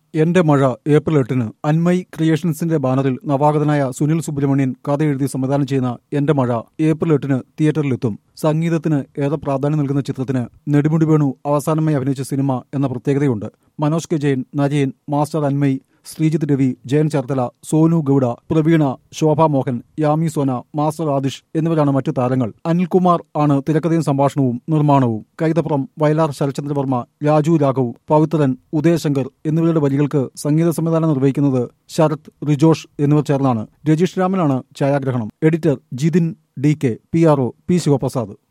എന്റെ മഴ ഏപ്രിൽ എട്ടിന് അന്മയ് ക്രിയേഷൻസിന്റെ ബാനറിൽ നവാഗതനായ സുനിൽ സുബ്രഹ്മണ്യൻ കഥ എഴുതി സംവിധാനം ചെയ്യുന്ന എന്റെ മഴ ഏപ്രിൽ എട്ടിന് തിയേറ്ററിലെത്തും സംഗീതത്തിന് ഏറെ പ്രാധാന്യം നൽകുന്ന ചിത്രത്തിന് നെടുമുടി വേണു അവസാനമായി അഭിനയിച്ച സിനിമ എന്ന പ്രത്യേകതയുണ്ട് Manoj K Jayan Narayan master Anmay Sreejith Ravi Jayan Cherthala Sonu Gowda Praveena Shobha Mohan Yami Sona master Aadish എന്നിവരാണ് മറ്റു താരങ്ങൾ അനിൽകുമാർ ആണ് തിരക്കഥയും സംഭാഷണവും നിർമ്മാണവും കൈതപ്പുറം വയലാർ ശരചന്ദ്രവർമ്മ രാജു രാഘവ് പവിത്രൻ ഉദയശങ്കർ എന്നിവരുടെ വരികൾക്ക് സംഗീത സംവിധാനം നിർവഹിക്കുന്നത് ശരത് റിജോഷ് എന്നിവർ ചേർന്നാണ് രജീഷ് രാമനാണ് ഛായാഗ്രഹണം editor Jithin D K P R O P Sivaprasad